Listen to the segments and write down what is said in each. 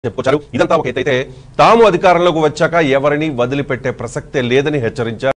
చెప్పుకొచ్చారు ఇదంతా ఒక ఎత్తైతే తాము అధికారంలోకి వచ్చాక ఎవరిని వదిలిపెట్టే ప్రసక్తే లేదని హెచ్చరించారు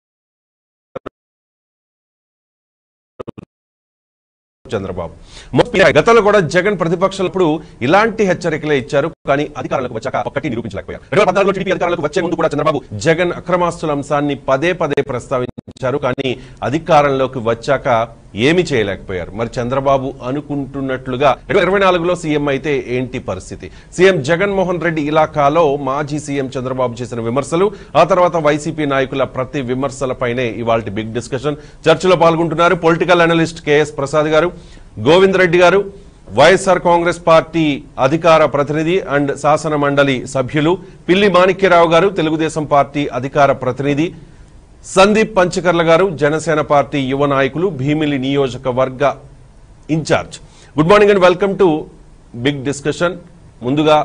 చంద్రబాబు మొత్తం గతంలో కూడా జగన్ ప్రతిపక్షాలప్పుడు ఇలాంటి హెచ్చరికలే ఇచ్చారు కానీ అధికారంలోకి వచ్చాక ఒక్కటి నిరూపించలేకపోయారు రెండు వేల పద్నాలుగులో టీడీపీ అధికారంలోకి వచ్చే ముందు కూడా చంద్రబాబు జగన్ అక్రమాస్తుల అంశాన్ని పదే పదే ప్రస్తావించారు కానీ అధికారంలోకి వచ్చాక ఏమి చేయలేకపోయారు మరి చంద్రబాబు అనుకుంటున్నట్లుగా రెండు వేల ఇరవై నాలుగులో సీఎం అయితే ఏంటి పరిస్థితి సీఎం జగన్మోహన్ రెడ్డి ఇలాకాలో మాజీ సీఎం చంద్రబాబు చేసిన విమర్శలు ఆ తర్వాత వైసీపీ నాయకుల ప్రతి విమర్శలపైనే ఇవాళ బిగ్ డిస్కషన్ చర్చలో పాల్గొంటున్నారు పొలిటికల్ అనలిస్ట్ కెఎస్ ప్రసాద్ గారు గోవింద్ రెడ్డి గారు వైఎస్ఆర్ కాంగ్రెస్ పార్టీ అధికార ప్రతినిధి అండ్ శాసన మండలి సభ్యులు పిల్లి మాణిక్యరావు గారు తెలుగుదేశం పార్టీ అధికార ప్రతినిధి సందీప్ పంచకర్ల గారు జనసేన పార్టీ యువ నాయకులు భీమిలి నియోజకవర్గ in charge good morning and welcome to big discussion ముందుగా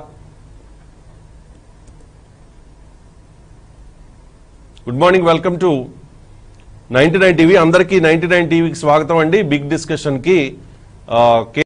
good morning welcome to ninety nine TV అందరికీ నైన్టీ నైన్ టీవీకి స్వాగతం అండి బిగ్ డిస్కషన్ కి ఆ, కే-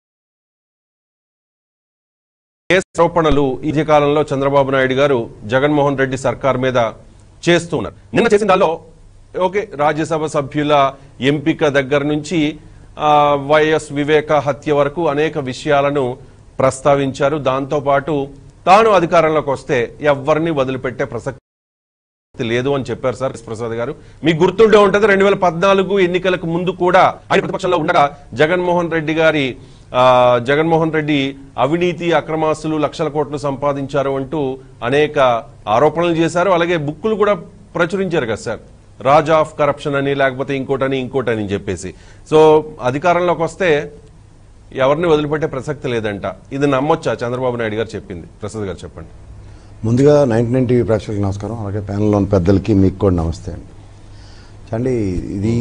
కేసు ఆరోపణలు ఈ మధ్య కాలంలో చంద్రబాబు నాయుడు గారు జగన్మోహన్ రెడ్డి సర్కార్ మీద చేస్తున్నారు నిన్న చేసిన దానిలో ఓకే రాజ్యసభ సభ్యుల ఎంపిక దగ్గర నుంచి ఆ, వైఎస్ వివేక హత్య వరకు అనేక విషయాలను ప్రస్తావించారు దాంతో పాటు తాను అధికారంలోకి వస్తే ఎవరిని వదిలిపెట్టే ప్రసక్తి లేదు అని చెప్పారు సార్ ఎస్ ప్రసాద్ గారు మీకు గుర్తుండే ఉంటది రెండు వేల పద్నాలుగు ఎన్నికలకు ముందు కూడా ఆయన ప్రతిపక్షంలో ఉండగా జగన్మోహన్ రెడ్డి గారి ఆ, జగన్మోహన్ రెడ్డి అవినీతి అక్రమాస్తులు లక్షల కోట్లు సంపాదించారు అంటూ అనేక ఆరోపణలు చేశారు అలాగే బుక్కులు కూడా ప్రచురించారు కదా సార్ రాజ్ ఆఫ్ కరప్షన్ అని లేకపోతే ఇంకోటని ఇంకోటని చెప్పేసి సో అధికారంలోకి వస్తే ఎవరిని వదిలిపెట్టే ప్రసక్తి లేదంట ఇది నమ్మొచ్చా చంద్రబాబు నాయుడు గారు చెప్పింది ప్రసాద్ గారు చెప్పండి ముందుగా నైన్టీ నైన్ టీవీ ప్రేక్షకులకు నమస్కారం అలాగే ప్యానల్లోని పెద్దలకి మీకు కూడా నమస్తే అండి చండి ఇది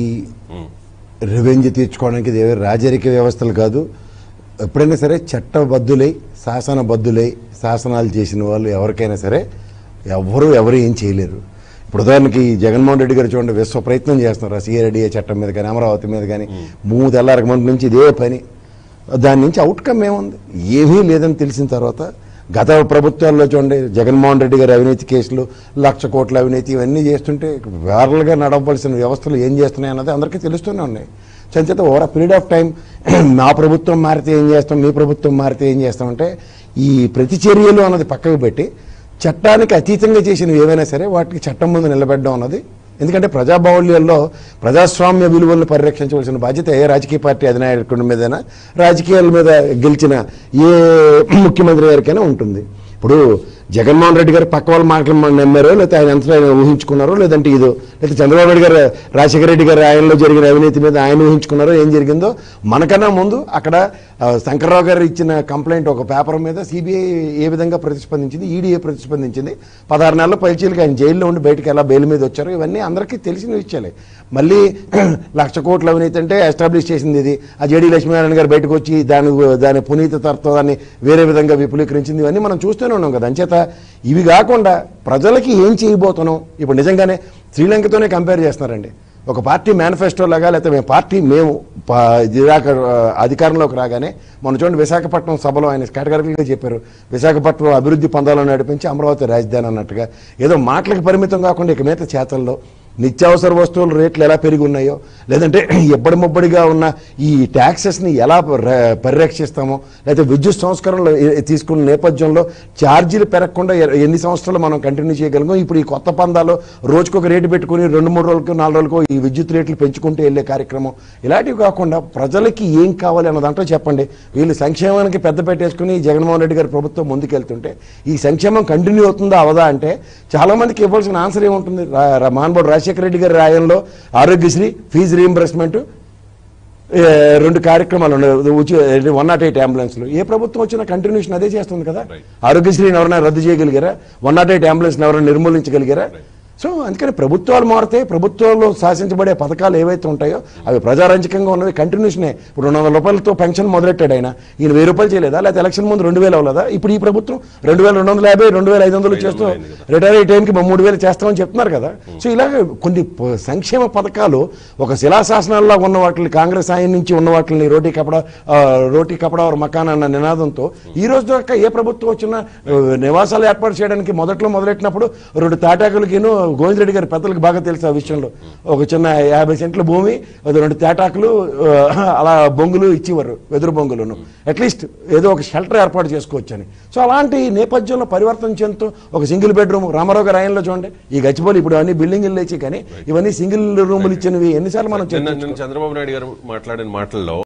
రివెంజ్ తీర్చుకోవడానికి ఇది ఏవీ రాజరిక వ్యవస్థలు కాదు ఎప్పుడైనా సరే చట్టబద్ధులై శాసనబద్ధులై శాసనాలు చేసిన వాళ్ళు ఎవరికైనా సరే ఎవరు ఎవరు ఏం చేయలేరు ఇప్పుడు ఉదాహరణకి జగన్మోహన్ రెడ్డి గారు చూడండి విశ్వ ప్రయత్నం చేస్తున్నారు ఆ సిఆర్డీఏ చట్టం మీద కానీ అమరావతి మీద కానీ మూడు తెల్లారక ముందు నుంచి ఇదే పని దాని నుంచి అవుట్కమ్ ఏముంది ఏమీ లేదని తెలిసిన తర్వాత గత ప్రభుత్వాల్లో చూడండి జగన్మోహన్ రెడ్డి గారి అవినీతి కేసులు లక్ష కోట్ల అవినీతి ఇవన్నీ చేస్తుంటే వేరల్గా నడవలసిన వ్యవస్థలు ఏం చేస్తున్నాయి అన్నది అందరికీ తెలుస్తూనే ఉన్నాయి చంచేత ఓవర్ పీరియడ్ ఆఫ్ టైం నా ప్రభుత్వం మారితే ఏం చేస్తాం మీ ప్రభుత్వం మారితే ఏం చేస్తామంటే ఈ ప్రతి చర్యలు అన్నది పక్కకు పెట్టి చట్టానికి అతీతంగా చేసినవి ఏవైనా సరే వాటికి చట్టం ముందు నిలబెట్టడం అన్నది ఎందుకంటే ప్రజాబాహుళ్యంలో ప్రజాస్వామ్య విలువలను పరిరక్షించవలసిన బాధ్యత ఏ రాజకీయ పార్టీ అధినాయకుడి మీదైనా రాజకీయాల మీద గెలిచిన ఏ ముఖ్యమంత్రి గారికైనా ఉంటుంది ఇప్పుడు జగన్మోహన్ రెడ్డి గారు పక్క వాళ్ళ మాటలు మనం నమ్మారో లేకపోతే ఆయన ఎంత ఆయన ఊహించుకున్నారో లేదంటే ఇదో లేకపోతే చంద్రబాబు నాయుడు గారు రాజశేఖర రెడ్డి గారి ఆయనలో జరిగిన అవినీతి మీద ఆయన ఊహించుకున్నారో ఏం జరిగిందో మనకన్నా ముందు అక్కడ ఆ, శంకర్రావు గారు ఇచ్చిన కంప్లైంట్ ఒక పేపర్ మీద సిబిఐ ఏ విధంగా ప్రతిస్పందించింది ఈడీఏ ప్రతిస్పందించింది పదహారు నెలల పైచీలకి ఆయన జైల్లో ఉండి బయటకు ఎలా బెయిల్ మీద వచ్చారో ఇవన్నీ అందరికీ తెలిసిన విషయాలే మళ్ళీ లక్ష కోట్ల అవినీతి అంటే ఎస్టాబ్లిష్ చేసింది ఇది ఆ జేడీ లక్ష్మీనారాయణ గారు బయటకు వచ్చి దాని దాని పునీత తత్వాన్ని వేరే విధంగా విపులీకరించింది ఇవన్నీ మనం చూస్తూనే ఉన్నాం కదా అంచేత ఇవి కాకుండా ప్రజలకి ఏం చేయబోతున్నాం ఇప్పుడు నిజంగానే శ్రీలంకతోనే కంపేర్ చేస్తున్నారండి ఒక పార్టీ మేనిఫెస్టో లాగా లేకపోతే మేము పార్టీ మేము పా- ఇదాక ఆ, అధికారంలోకి రాగానే మన చూడండి విశాఖపట్నం సభలో ఆయన కేటగిరీగా చెప్పారు విశాఖపట్నం అభివృద్ధి పందాలను నడిపించి అమరావతి రాజధాని అన్నట్టుగా ఏదో మాటలకు పరిమితం కాకుండా ఇక మీద చేతల్లో నిత్యావసర వస్తువుల రేట్లు ఎలా పెరిగి ఉన్నాయో లేదంటే ఎబ్బడి ముబ్బడిగా ఉన్న ఈ ట్యాక్సెస్ని ఎలా ర- పరిరక్షిస్తామో లేకపోతే విద్యుత్ సంస్కరణలు ఏ- తీసుకున్న నేపథ్యంలో ఛార్జీలు పెరగకుండా ఎ- ఎన్ని సంవత్సరాలు మనం కంటిన్యూ చేయగలిగాం ఇప్పుడు ఈ కొత్త పందాలో రోజుకొక రేటు పెట్టుకుని రెండు మూడు రోజులకు నాలుగు రోజులకు ఈ విద్యుత్ రేట్లు పెంచుకుంటూ వెళ్ళే కార్యక్రమం ఇలాంటివి కాకుండా ప్రజలకి ఏం కావాలి అన్న దాంట్లో చెప్పండి వీళ్ళు సంక్షేమానికి పెద్ద పెట్టేసుకుని జగన్మోహన్ రెడ్డి గారి ప్రభుత్వం ముందుకెళ్తుంటే ఈ సంక్షేమం కంటిన్యూ అవుతుందా అవదా అంటే చాలా మందికి ఇవ్వాల్సిన ఆన్సర్ ఏముంటుంది రా- రా- మహానుభావుడు రాజశేఖర రెడ్డి గారి రాయంలో ఆరోగ్యశ్రీ ఫీజు రీఎంబర్స్మెంట్ ఏ, రెండు కార్యక్రమాలు ఉన్నాయి వన్ నాట్ ఎయిట్ అంబులెన్స్లు ఏ ప్రభుత్వం వచ్చినా కంటిన్యూషన్ అదే చేస్తుంది కదా Right. ఆరోగ్యశ్రీని ఎవరైనా రద్దు చేయగలిగారా వన్ నాట్ ఎయిట్ అంబులెన్స్ ఎవరైనా నిర్మూలించగలిగారా సో అందుకని ప్రభుత్వాలు మారితే ప్రభుత్వాల్లో శాసించబడే పథకాలు ఏవైతే ఉంటాయో అవి ప్రజారంజకంగా ఉన్నవి కంటిన్యూషనే ఇప్పుడు రెండు వందల రూపాయలతో పెన్షన్ మొదలెట్టాడు ఆయన ఈయన వెయ్యి రూపాయలు చేయలేదా లేకపోతే ఎలక్షన్ ముందు రెండు వేలు అవ్వలేదా ఇప్పుడు ఈ ప్రభుత్వం రెండు వేల రెండు వందల యాభై రెండు వేల ఐదు వందలు చేస్తూ రిటైర్ అయ్యే టైంకి మూడు వేలు చేస్తామని చెప్తున్నారు కదా సో ఇలాగ కొన్ని ప- సంక్షేమ పథకాలు ఒక శిలాశాసనాల్లో ఉన్న వాటిని కాంగ్రెస్ ఆయన నుంచి ఉన్న వాటిని రోటీ కపడ ఆ, రోటీ కపడ ఒక మకాన్ అన్న నినాదంతో ఈ రోజు దాకా ఏ ప్రభుత్వం వచ్చినా ఆ, నివాసాలు ఏర్పాటు చేయడానికి మొదట్లో మొదలెట్టినప్పుడు రెండు తాటాకులకిను గోవిందరెడ్డి గారి పెద్దలకు బాగా తెలుసు ఆ విషయంలో ఒక చిన్న యాభై సెంట్ల భూమి అది రెండు తాటాకులు ఆ, అలా బొంగులు ఇచ్చేవారు వెదురు బొంగులను అట్లీస్ట్ ఏదో ఒక షెల్టర్ ఏర్పాటు చేసుకోవచ్చు అని సో అలాంటి నేపథ్యంలో పరివర్తన చెందుతూ ఒక సింగిల్ బెడ్రూమ్ రామారావు గారి ఆయనలో చూడండి ఈ గచ్చిపోలి ఇప్పుడు అన్ని బిల్డింగ్లు లేచి కానీ ఇవన్నీ సింగిల్ రూములు ఇచ్చినవి ఎన్నిసార్లు మనం నిన్న చర్చించుకున్నాం. నిన్న చంద్రబాబు నాయుడు గారు మాట్లాడిన మాటల్లో